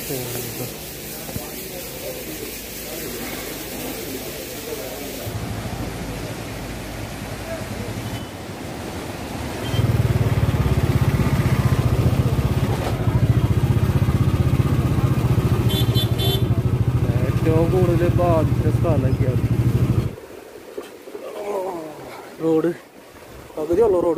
ഏറ്റവും കൂടുതൽ ബാധിച്ച സ്ഥലമൊക്കെയാണ് റോഡ് പകുതിയുള്ളൂ റോഡ്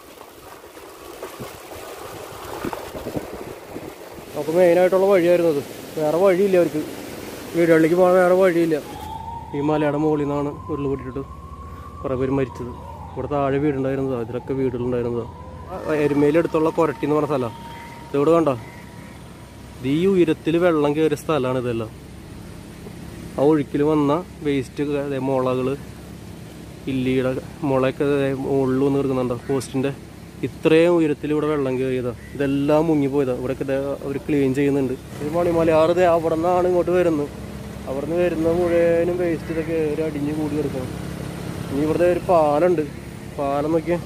അപ്പോൾ മെയിനായിട്ടുള്ള വഴിയായിരുന്നു അത് വേറെ വഴിയില്ല അവർക്ക് വീടുകളിലേക്ക് പോകാൻ വേറെ വഴിയില്ല ഈ മലയുടെ മുകളിൽ നിന്നാണ് ഉരുൾ പൊട്ടിയിട്ട് കുറേ പേര് മരിച്ചത് ഇവിടെ താഴെ വീടുണ്ടായിരുന്നതാണ് ഇതിലൊക്കെ വീടുകളുണ്ടായിരുന്നതാണ് എരുമയിലടുത്തുള്ള കൊരട്ടി എന്ന് പറഞ്ഞ സ്ഥലമാണ് ഇതിവിടെ കണ്ടോ ഇത് ഈ ഉയരത്തിൽ വെള്ളം കയറിയ സ്ഥലമാണ് ഇതെല്ലാം ആ ഒഴുക്കിൽ വന്ന വേസ്റ്റ് മുളകൾ ഇല്ലിയുടെ മുളയൊക്കെ മുകളിൽ വന്ന് കിടക്കുന്നുണ്ടോ പോസ്റ്റിൻ്റെ ഇത്രയും ഉയരത്തിൽ ഇവിടെ വെള്ളം കയറിയതാ ഇതെല്ലാം മുങ്ങിപ്പോയതാ ഇവിടെയൊക്കെ അവർ ക്ലീൻ ചെയ്യുന്നുണ്ട് ഈ മണിമലയാറ് ദേ അവിടെ നിന്നാണ് ഇങ്ങോട്ട് വരുന്നത് അവിടെ നിന്ന് വരുന്ന മുഴുവനും വേസ്റ്റ് ഇതൊക്കെ കയറി അടിഞ്ഞ് കൂടി കിടക്കണം ഇനി ഇവിടെ ഒരു പാലുണ്ട് പാലം നോക്കിയാൽ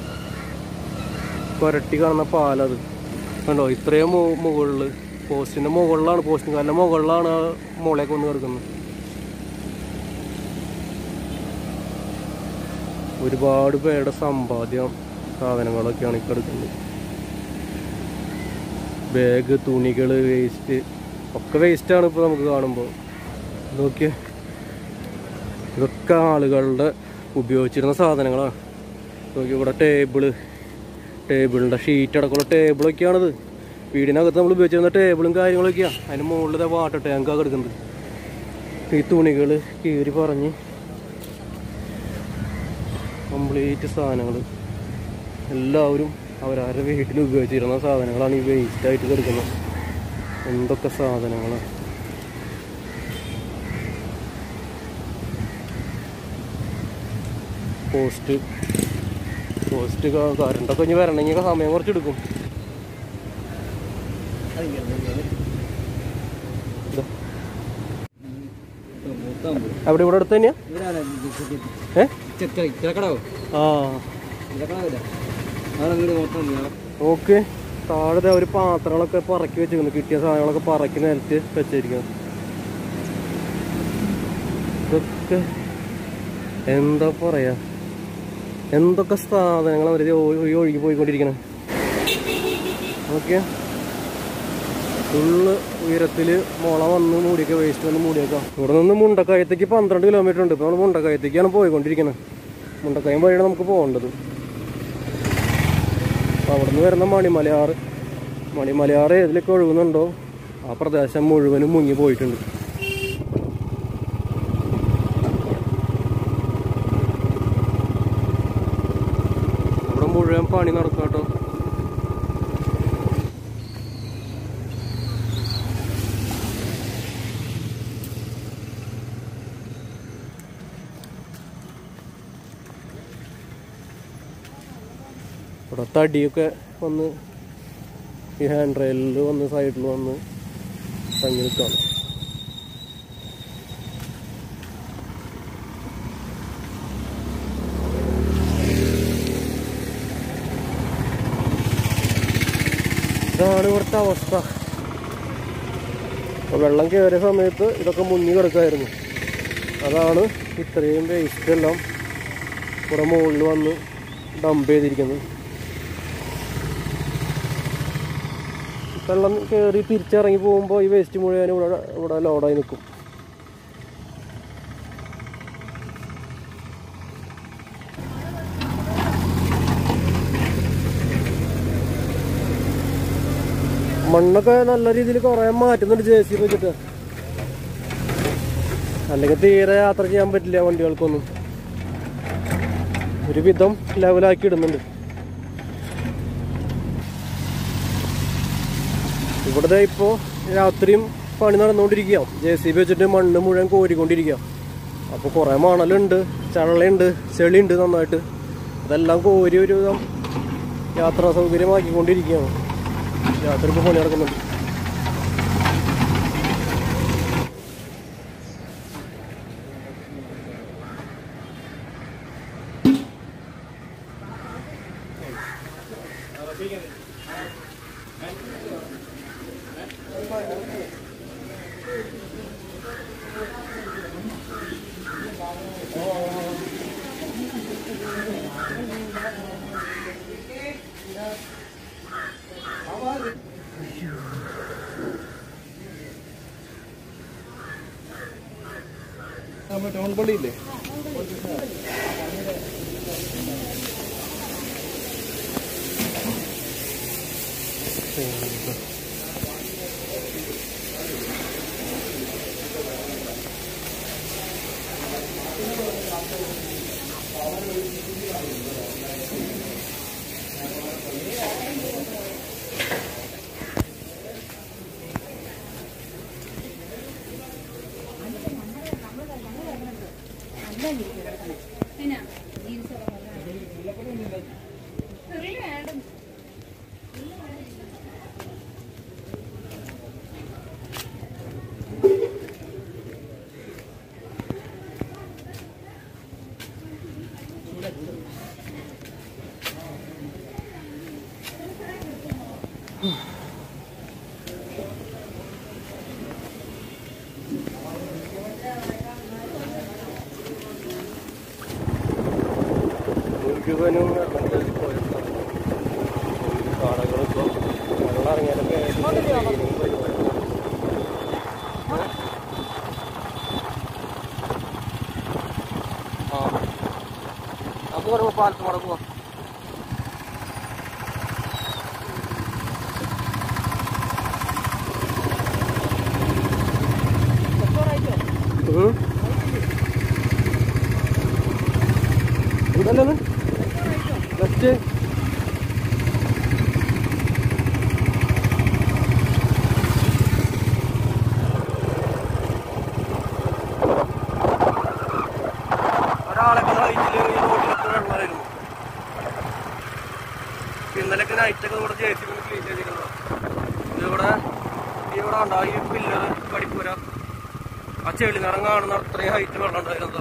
കൊരട്ടി കാണുന്ന പാലത് കണ്ടോ ഇത്രയും മുകളിൽ പോസ്റ്റിൻ്റെ മുകളിലാണ് പോസ്റ്റിന് കാലിൻ്റെ മുകളിലാണ് ആ മുളയൊക്കെ വന്ന് കിടക്കുന്നത് ഒരുപാട് പേരുടെ സമ്പാദ്യം സാധനങ്ങളൊക്കെയാണ് ഈ കിടക്കുന്നത് ബാഗ് തുണികൾ വേസ്റ്റ് ഒക്കെ വേസ്റ്റാണ് ഇപ്പോൾ നമുക്ക് കാണുമ്പോൾ നോക്കിയേ ഇതൊക്കെ ആളുകളുടെ ഉപയോഗിച്ചിരുന്ന സാധനങ്ങളാണ് നോക്കി ഇവിടെ ടേബിള് ടേബിളിൻ്റെ ഷീറ്റ് അടക്കമുള്ള ടേബിളൊക്കെയാണിത് വീടിനകത്ത് നമ്മൾ ഉപയോഗിച്ചിരുന്ന ടേബിളും കാര്യങ്ങളൊക്കെയാണ് അതിന് മുകളിൽ വാട്ടർ ടാങ്കാണ് കിടക്കുന്നത് ഈ തുണികൾ കീറി പറഞ്ഞ് കംപ്ലീറ്റ് സാധനങ്ങൾ എല്ലാവരും അവരവരുടെ വീട്ടിൽ ഉപയോഗിച്ചിരുന്ന സാധനങ്ങളാണ് ഈ വേസ്റ്റ് ആയിട്ട് കിടക്കുന്നത് എന്തൊക്കെ സാധനങ്ങളാണ് പോസ്റ്റ് പോസ്റ്റ് കറണ്ടൊക്കെ ഇനി വരണമെങ്കിൽ സമയം കുറച്ചെടുക്കും ഇതാ. അവിടെ ഇവിടെ അടുത്ത് തന്നെയാ ഏ കിടക്കടാവോ ആ കിടക്കടാവില്ല നാളെ വീട് മൊത്തം ഓക്കെ താഴെ ദേ ഒരു പാത്രങ്ങളൊക്കെ പറക്കി വെച്ചിരിക്കുന്നു കിട്ടിയ സാധനങ്ങളൊക്കെ പറക്കി നിലത്ത് വെച്ചിരിക്കുന്നു ഇതൊക്കെ എന്താ പറയാ എന്തൊക്കെ സാധനങ്ങൾ അവർ ഒഴുകി പോയിക്കൊണ്ടിരിക്കണം ഓക്കെ ഫുള്ള് ഉയരത്തിൽ മുള വന്ന് മൂടിയൊക്കെ വേസ്റ്റ് വന്ന് മൂടിയേക്കാം ഇവിടെ നിന്ന് മുണ്ടക്കയത്തേക്ക് പന്ത്രണ്ട് കിലോമീറ്റർ ഉണ്ട് ഇപ്പോൾ നമ്മൾ മുണ്ടക്കയത്തേക്കാണ് പോയിക്കൊണ്ടിരിക്കുന്നത് മുണ്ടക്കയം വഴിയാണ് നമുക്ക് പോകേണ്ടത് അപ്പോൾ അവിടെ നിന്ന് വരുന്ന മണിമലയാറ് മണിമലയാറ് ഏതിലൊക്കെ ഒഴുകുന്നുണ്ടോ ആ പ്രദേശം മുഴുവനും മുങ്ങി പോയിട്ടുണ്ട് ഇവിടെ മുഴുവൻ പണി നടക്കാം കേട്ടോ ഇവിടെ തടിയൊക്കെ വന്ന് ഈ ഹാൻഡ് റെയിലിൽ വന്ന് സൈഡിൽ വന്ന് തങ്ങി നിൽക്കുകയാണ് ഇതാണ് ഇവിടുത്തെ അവസ്ഥ അപ്പോൾ വെള്ളം കയറിയ സമയത്ത് ഇതൊക്കെ മുങ്ങി കിടക്കായിരുന്നു അതാണ് ഇത്രയും വേസ്റ്റ് എല്ലാം ഇവിടെ മുകളിൽ വന്ന് ഡംപ് ചെയ്തിരിക്കുന്നത് വെള്ളം കയറി തിരിച്ചിറങ്ങി പോകുമ്പോൾ ഈ വേസ്റ്റ് മുഴുവൻ ഇവിടെ ഇവിടെ ലോഡായി നിൽക്കും മണ്ണൊക്കെ നല്ല രീതിയിൽ കുറേ മാറ്റുന്നുണ്ട് ജെ സി വെച്ചിട്ട് അല്ലെങ്കിൽ തീരെ യാത്ര ചെയ്യാൻ പറ്റില്ല വണ്ടികൾക്കൊന്നും ഒരു വിധം ലെവലാക്കി ഇടുന്നുണ്ട് ഇവിടെ ഇപ്പോൾ രാത്രിയും പണി നടന്നുകൊണ്ടിരിക്കുക ജെ സി ബി വെച്ചിട്ട് മണ്ണ് മുഴുവൻ കോരിക്കൊണ്ടിരിക്കുക അപ്പോൾ കുറേ മണലുണ്ട് ചള്ളയുണ്ട് ചെളിയുണ്ട് നന്നായിട്ട് അതെല്ലാം കോരി ഒരു വിധം യാത്രാ സൗകര്യമാക്കിക്കൊണ്ടിരിക്കുകയാണ് രാത്രി ഇപ്പോൾ പണി നടക്കുന്നുണ്ട് നമ്മൾ ടൗൺ പള്ളിയില്ലേ മുഴുവനും ഇറങ്ങി പോയ കാടകളൊക്കെ വെള്ളം ഇറങ്ങിയാലൊക്കെ ക്ലീനിങ് പരിപാടി ആ നമുക്ക് പറയുമ്പോൾ പാലത്ത് മട പോവാം ഉം. ഇതല്ലേ ലെഫ്റ്റ് ഒരാളൊക്കെ ഹൈറ്റിൽ ഈ റോഡിലൊക്കെ വെള്ളമായിരുന്നു ഇന്നലെയൊക്കെ നൈറ്റൊക്കെ ഇവിടെ ജെ സി ബി ക്ലീൻ ചെയ്തിരുന്നത് ഇതിവിടെ ഇവിടെ ഉണ്ടോ ഈ പില്ലർ പടിപ്പുര ആ ചെളി നിറം കാണുന്ന അത്രയും ഹൈറ്റ് വെള്ളം ഉണ്ടായിരുന്നതാ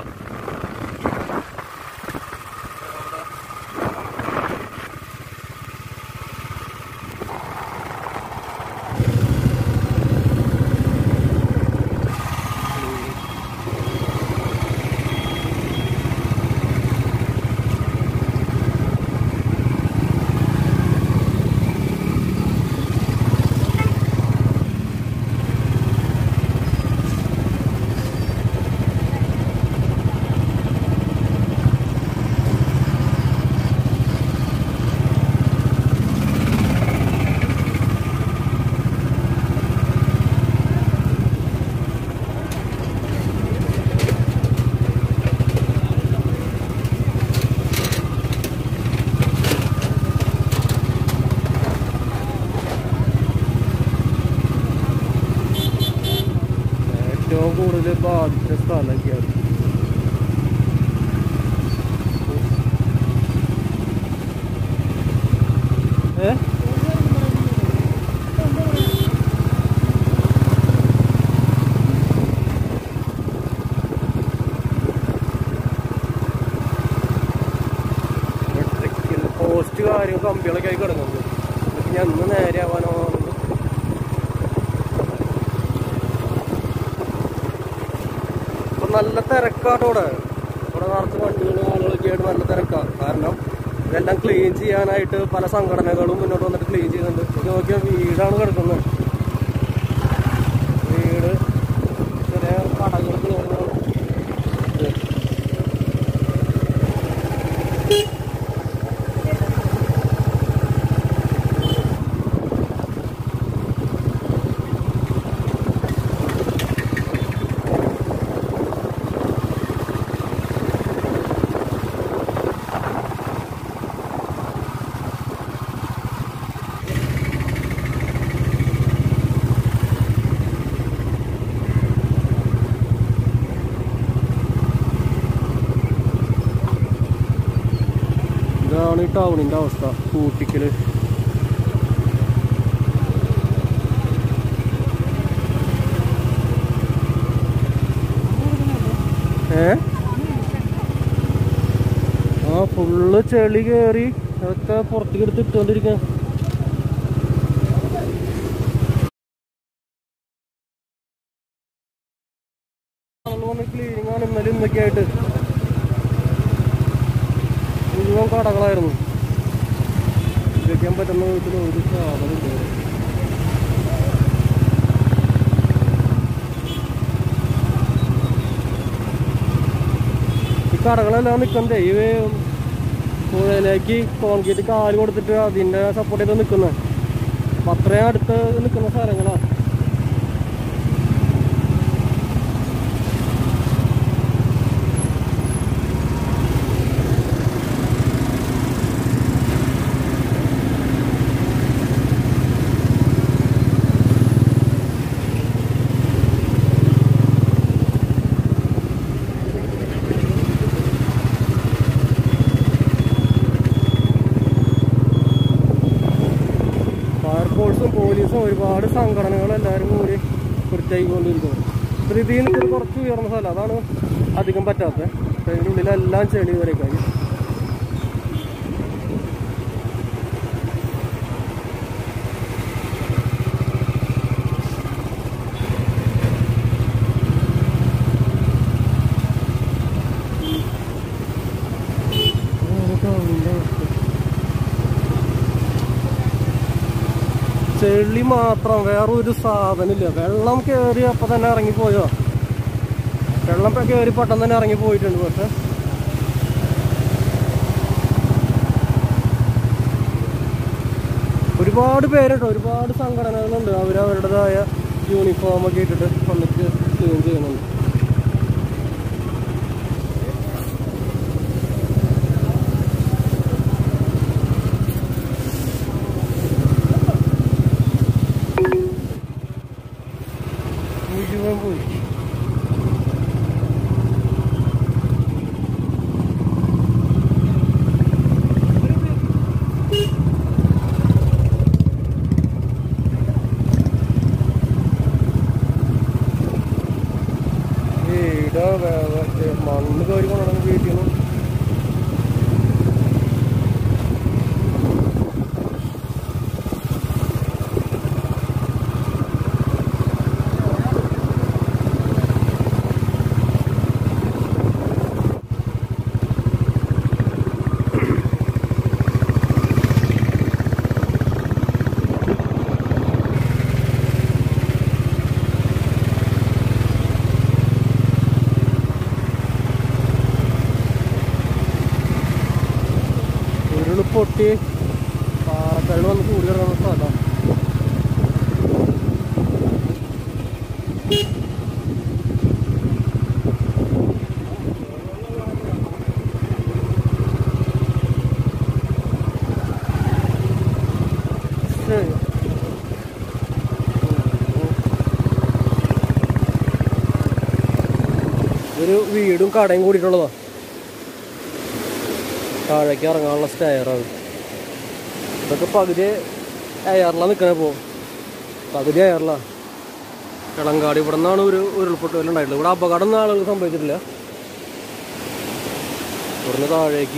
ഏറ്റവും കൂടുതൽ ബാധിച്ച സ്ഥലമൊക്കെയാണ് ഏ ഇലക്ട്രിക്കൽ പോസ്റ്റ് കാര്യം കമ്പികളൊക്കെ ആയി കിടക്കുന്നത് ഞാൻ ഒന്ന് നേരെ ആവാനോ ഇപ്പൊ നല്ല തിരക്കാട്ടോ ഇവിടെ ഇവിടെ നിറച്ച് വണ്ടികളും ആളുകളൊക്കെ ആയിട്ട് നല്ല തിരക്കാണ് കാരണം ഇതെല്ലാം ക്ലീൻ ചെയ്യാനായിട്ട് പല സംഘടനകളും മുന്നോട്ട് വന്നിട്ട് ക്ലീൻ ചെയ്യുന്നുണ്ട് ഇത് നോക്കിയാൽ വീടാണ് കിടക്കുന്നത് വീട് ചെറിയ കടകൾക്ക് ഇതാണ് ഈ ടൗണിന്റെ അവസ്ഥ കൂട്ടിക്കല് ഏ ആ ഫുള്ള് ചെളി കയറി അതൊക്കെ പുറത്തേക്ക് എടുത്ത് ഇട്ടുകൊണ്ടിരിക്കാം ഒക്കെ ആയിട്ട് മുഴുവൻ കടകളായിരുന്നു ഉപയോഗിക്കാൻ പറ്റുന്ന വിധത്തിൽ ഒരു സാധനമില്ല ഇവിടെ. ഈ കടകളെല്ലാം നിൽക്കുന്നത് ഈ പുഴയിലേക്ക് കോൺക്രീറ്റ് കാല് കൊടുത്തിട്ട് അതിൻ്റെ സപ്പോർട്ട് ചെയ്ത് നിൽക്കുന്നത് അപ്പം അത്രയും അടുത്ത് നിൽക്കുന്ന സ്ഥലങ്ങളാണ് ഫയർഫോഴ്സും പോലീസും ഒരുപാട് സംഘടനകൾ എല്ലാവരും കൂടി വൃത്തിയായിക്കൊണ്ടിരിക്കുന്നു ഇപ്പം ഇതിൽ നിന്ന് ഇത് കുറച്ച് ഉയർന്ന സ്ഥലം അതാണ് അധികം പറ്റാത്തത് പക്ഷേ ഇതിൻ്റെ ഉള്ളിലെല്ലാം ചെളി വരെ കാര്യം ചെളി മാത്രം വേറെ ഒരു സാധനമില്ല വെള്ളം കയറി അപ്പം തന്നെ ഇറങ്ങിപ്പോയോ വെള്ളം ഇപ്പം കയറി പെട്ടെന്ന് തന്നെ ഇറങ്ങി പോയിട്ടുണ്ട് പക്ഷെ ഒരുപാട് പേരുണ്ട് ഒരുപാട് സംഘടനകളുണ്ട് അവർ അവരുടേതായ യൂണിഫോം ഒക്കെ ഇട്ടിട്ട് വന്നിട്ട് ക്ലീൻ ചെയ്യുന്നുണ്ട് മുഴുവൻ പോയി വീടാ മറ്റേ മണ്ണ് കയറി കൊണ്ടാണ് വീട്ടിൽ നിന്ന് ഉരുള് പൊട്ടി പാറക്കല്ല് വന്ന് കൂടി കിടക്കുന്ന സ്ഥലം ശരി. ഇതൊരു വീടും കടയും കൂടിയിട്ടുള്ളതാ താഴേക്ക് ഇറങ്ങാനുള്ള സ്റ്റയറാണ് ഇതൊക്കെ പകുതി എയറിലാണ് നിൽക്കണേ പോ പകുതി എയറിലാ കിളങ്കാട് ഇവിടെ നിന്നാണ് ഒരു ഉരുൾപൊട്ടൽ ഉണ്ടായിട്ടുള്ളത് ഇവിടെ അപകടം ഒന്നും ആളുകൾ സംഭവിച്ചിട്ടില്ല ഇവിടുന്ന് താഴേക്ക്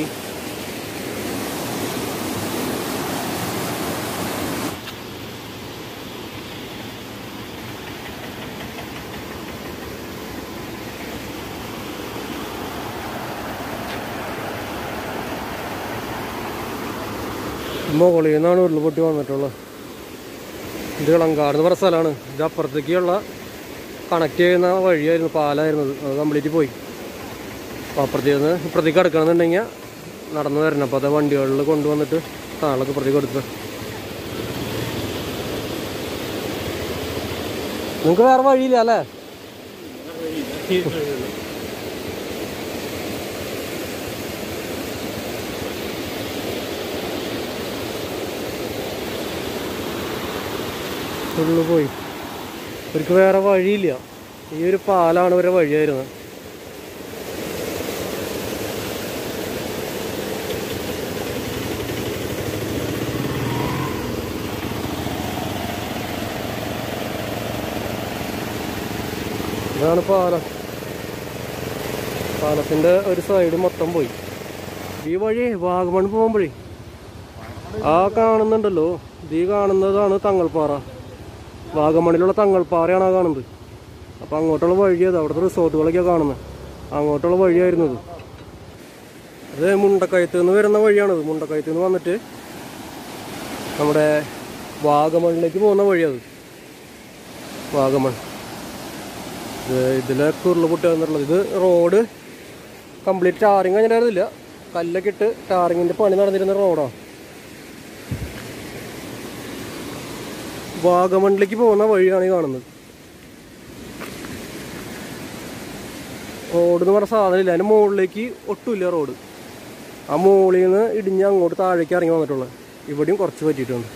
മുകളിൽ നിന്നാണ് ഉരുൾപൊട്ടി വന്നിട്ടുള്ളത് ഇത് ഇളങ്കാട് എന്ന് പറഞ്ഞ സ്ഥലമാണ് ഇത് അപ്പുറത്തേക്കുള്ള കണക്ട് ചെയ്യുന്ന വഴിയായിരുന്നു പാലായിരുന്നത് അത് കംപ്ലീറ്റ് പോയി അപ്പോൾ അപ്പുറത്തേക്ക് നിന്ന് ഇപ്പുറത്തേക്ക് കിടക്കണമെന്നുണ്ടെങ്കിൽ നടന്നു വരണം അപ്പോൾ അത് വണ്ടികളിൽ കൊണ്ടുവന്നിട്ട് താളൊക്കെ ഇപ്പുറത്തേക്ക് കൊടുക്കുക നിങ്ങൾക്ക് വേറെ വഴിയില്ല അല്ലേ ഫുള്ള് പോയി അവർക്ക് വേറെ വഴിയില്ല ഈ ഒരു പാലാണ് ഇവരുടെ വഴിയായിരുന്നത് ഇതാണ് പാലം പാലത്തിന്റെ ഒരു സൈഡ് മൊത്തം പോയി ഈ വഴി വാഗമൺ പോകുമ്പോഴേ ആ കാണുന്നുണ്ടല്ലോ ഇത് ഈ കാണുന്നതാണ് തങ്ങൾപ്പാറ വാഗമണിലുള്ള തങ്ങൾപ്പാറയാണ് ആ കാണുന്നത് അപ്പോൾ അങ്ങോട്ടുള്ള വഴി അത് അവിടുത്തെ റിസോർട്ടുകളൊക്കെയാണ് കാണുന്നത് അങ്ങോട്ടുള്ള വഴിയായിരുന്നു ഇത് അത് മുണ്ടക്കയത്ത് നിന്ന് വരുന്ന വഴിയാണത് മുണ്ടക്കയത്ത് നിന്ന് വന്നിട്ട് നമ്മുടെ വാഗമണിലേക്ക് പോകുന്ന വഴിയത് വാഗമൺ ഇത് ഇതിലെ കുരുളുപൊട്ടി വന്നിട്ടുള്ളത് ഇത് റോഡ് കംപ്ലീറ്റ് ടാറിങ് കഴിഞ്ഞിട്ടായിരുന്നില്ല കല്ലൊക്കെ ഇട്ട് ടാറിങ്ങിൻ്റെ പണി നടന്നിരുന്ന റോഡാണ് വാഗമണിലേക്ക് പോകുന്ന വഴിയാണ് ഈ കാണുന്നത് റോഡ് എന്ന് പറഞ്ഞ സാധനമില്ല അതിൻ്റെ മുകളിലേക്ക് ഒട്ടുമില്ല റോഡ് ആ മുകളിൽ നിന്ന് ഇടിഞ്ഞ് അങ്ങോട്ട് താഴേക്ക് ഇറങ്ങി വന്നിട്ടുള്ളത് ഇവിടെയും കുറച്ച് പറ്റിയിട്ടുണ്ട്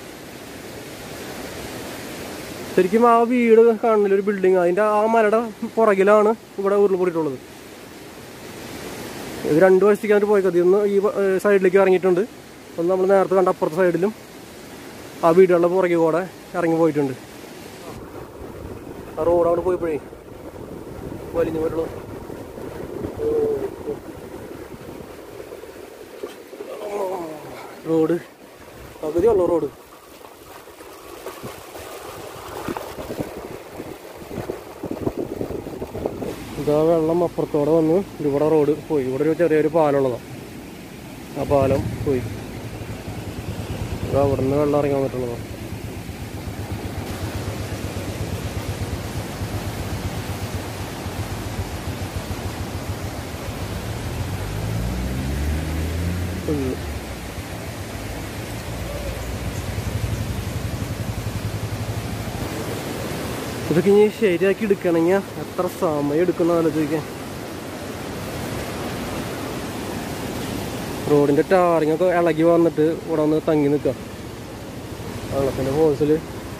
ശരിക്കും ആ വീട് കാണുന്നില്ല ഒരു ബിൽഡിങ് അതിൻ്റെ ആ മലയുടെ പുറകിലാണ് ഇവിടെ ഉരുൾപൊട്ടിയിട്ടുള്ളത് ഇത് രണ്ട് വശത്തേക്കായിട്ട് പോയി കത്തി ഒന്ന് ഈ വ- ഏ, സൈഡിലേക്ക് ഇറങ്ങിയിട്ടുണ്ട് ഒന്ന് നമ്മൾ നേരത്തെ കണ്ട അപ്പുറത്തെ സൈഡിലും ആ വീടുകളുടെ പുറകെ കൂടെ ഇറങ്ങി പോയിട്ടുണ്ട് ആ റോഡ് അവിടെ പോയപ്പോഴേ വലിഞ്ഞു പോയിട്ടുള്ളൂ റോഡ് പകുതിയുള്ളൂ റോഡ് ഇതാ വെള്ളം അപ്പുറത്തോടെ വന്ന് ഇവിടെ റോഡ് പോയി ഇവിടെ ഒരു ചെറിയൊരു പാലമുള്ളതാണ് ആ പാലം പോയി ഇതാ അവിടെ നിന്ന് വെള്ളം ഇറങ്ങാൻ പറ്റുള്ളതാണ് ഫുള്ള് ഇതൊക്കെ ഇനി ശരിയാക്കി എടുക്കണമെങ്കിൽ എത്ര സമയം എടുക്കുന്ന ആലോചിക്കാൻ റോഡിന്റെ ടാറിങ് ഒക്കെ ഇളകി വന്നിട്ട് ഇവിടെ വന്ന് തങ്ങി നിൽക്കുക വെള്ളത്തിന്റെ ഫോഴ്സിൽ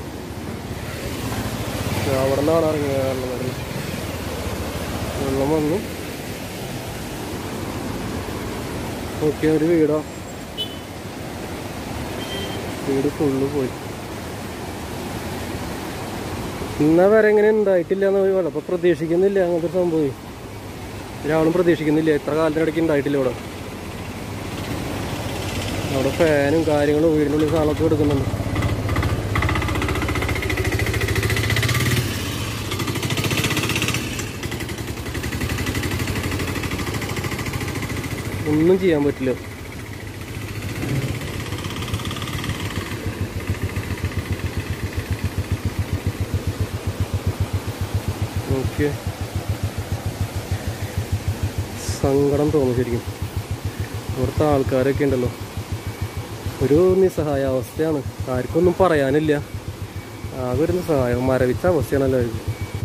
അവിടെ നിന്നാണ് ഇറങ്ങിയത് വെള്ളം വരുന്നത്. വെള്ളം വന്നു ഓക്കെ ഒരു വീടാ വീട് ഫുള്ള് പോയി ഇന്ന വരെ ഇങ്ങനെ ഉണ്ടായിട്ടില്ല എന്ന് പോയി അപ്പൊ പ്രതീക്ഷിക്കുന്നില്ല അങ്ങനത്തെ ഒരു സംഭവം ഒരാളും പ്രതീക്ഷിക്കുന്നില്ല ഇത്ര കാലത്തിനിടയ്ക്ക് ഉണ്ടായിട്ടില്ല ഇവിടെ അവിടെ ഫാനും കാര്യങ്ങളും വീടിനുള്ളിൽ സാധനമൊക്കെ എടുക്കുന്നുണ്ട് ഒന്നും ചെയ്യാൻ പറ്റില്ല ഓക്കെ സങ്കടം തോന്നും ശരിക്കും ഇവിടുത്തെ ആൾക്കാരൊക്കെ ഉണ്ടല്ലോ ഒരു നിസ്സഹായ അവസ്ഥയാണ് ആർക്കൊന്നും പറയാനില്ല ആകെ ഒരു നിസ്സഹായം മരവിച്ച അവസ്ഥയാണല്ലോ അവർക്ക്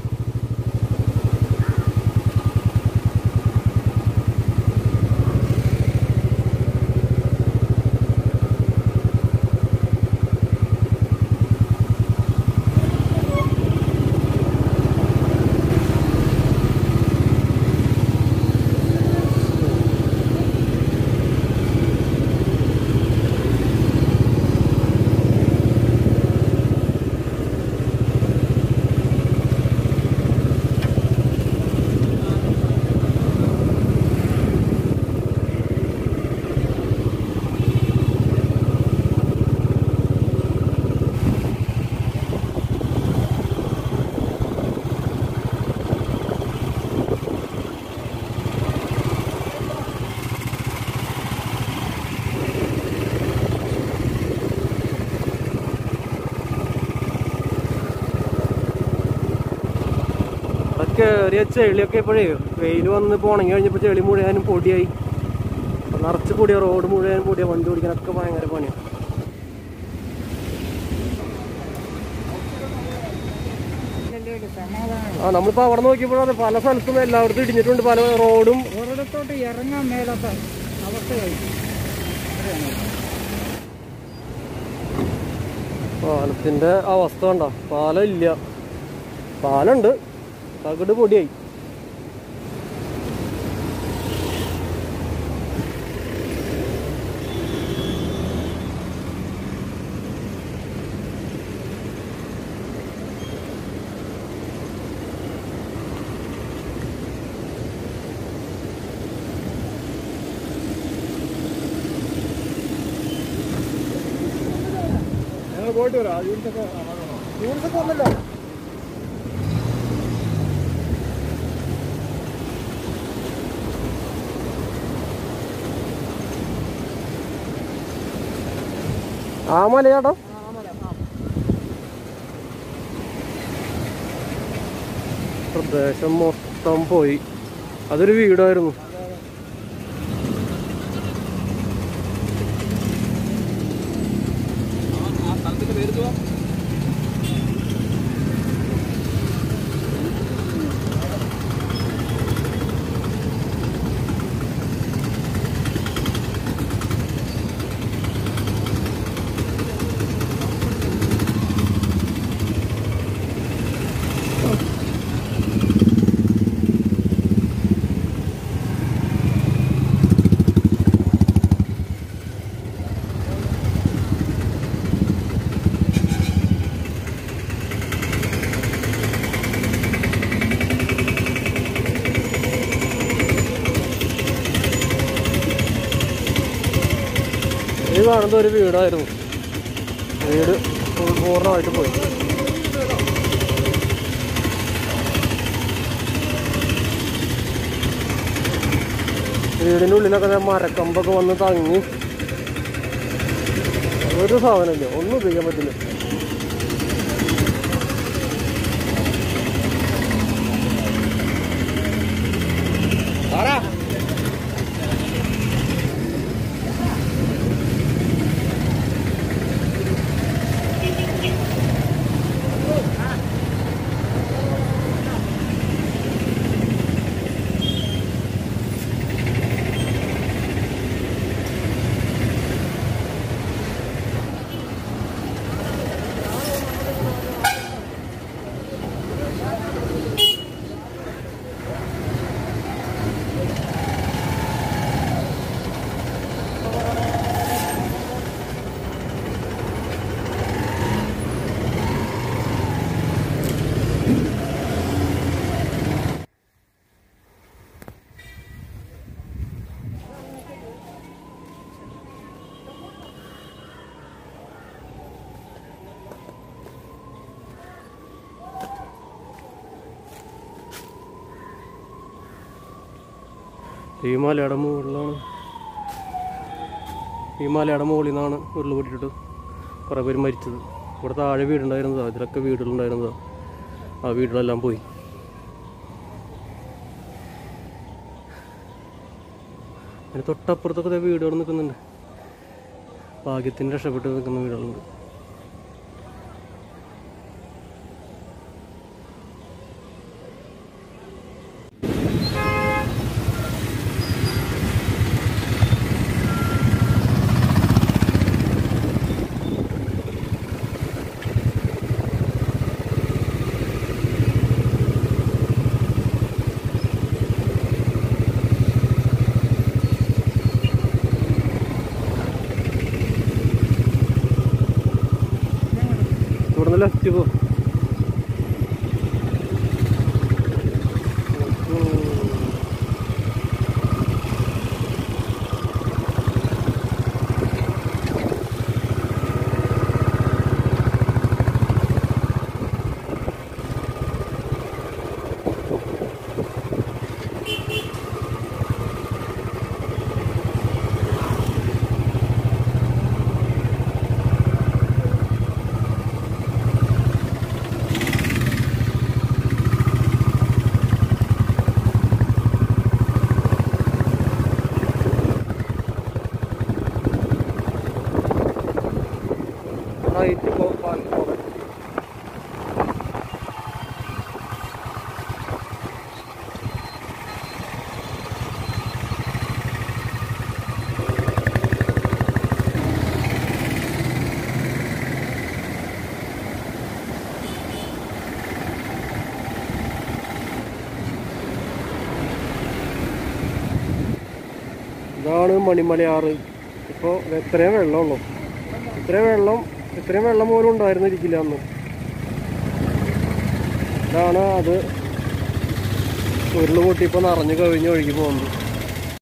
കയറിയ ചെളിയൊക്കെ ഇപ്പോഴേ വെയിൽ വന്ന് പോണങ്ങി കഴിഞ്ഞപ്പോൾ ചെളി മുഴുവനും പൊടിയായി അപ്പൊ നിറച്ച് പൊടിയ റോഡ് മുഴുവൻ പൊടിയ വണ്ടി ഓടിക്കാനൊക്കെ ഭയങ്കര പണിയാണ് സമാധാനം ആ നമ്മളിപ്പോ അവിടെ നോക്കിയപ്പോഴത് പല സ്ഥലത്തും എല്ലായിടത്തും ഇടിഞ്ഞിട്ടുണ്ട് പല റോഡും ഒരിടത്തോട്ട് ഇറങ്ങാൻ മേലാത്ത അവസ്ഥയായി പാലത്തിന്റെ അവസ്ഥ കണ്ട പാലം ഇല്ല പാലുണ്ട് തകിട് പൊടിയായി ഞങ്ങൾ പോയിട്ട് വരാം യൂണിസൊക്കെ യൂണിസൊക്കെ വന്നല്ലോ ആ മലയാട്ടോ പ്രദേശം മൊത്തം പോയി അതൊരു വീടായിരുന്നു ഈ കാണുന്നത് ഒരു വീടായിരുന്നു വീട് ഫുൾ- പൂർണ്ണമായിട്ട് പോയി വീടിൻ്റെ ഉള്ളിലൊക്കെ ദേ മരക്കമ്പൊക്കെ വന്ന് തങ്ങി ഒരു സാധനമില്ല ഒന്നും ഉപയോഗിക്കാൻ പറ്റില്ല ഈ മലയുടെ മുകളിലാണ് ഈ മലയുടെ മുകളിൽ നിന്നാണ് ഉരുൾ പൊട്ടിയിട്ട് കുറേ പേര് മരിച്ചത് ഇവിടെ താഴെ വീടുണ്ടായിരുന്നതാണ് ഇതിലൊക്കെ വീടുകളുണ്ടായിരുന്നതാണ് ആ വീടുകളെല്ലാം പോയി അതിന് തൊട്ടപ്പുറത്തൊക്കെ ദേ വീടുകൾ നിൽക്കുന്നുണ്ട് ഭാഗ്യത്തിന് രക്ഷപ്പെട്ട് നിൽക്കുന്ന വീടുകളുണ്ട് ഇവിടെ നിന്ന് ലെഫ്റ്റ് പോ റൈറ്റ് പോ പാലക്കോട് ഇതാണ് മണിമലയാറ് ഇപ്പോൾ എത്രയും വെള്ളമുള്ളൂ ഇത്രയും വെള്ളം ഇത്രയും വെള്ളം പോലും ഉണ്ടായിരുന്നിരിക്കില്ല അന്ന് ഇതാണ് അത് ഉരുള് പൊട്ടി ഇപ്പോൾ നിറഞ്ഞു കവിഞ്ഞ് ഒഴുകി പോകുന്നത്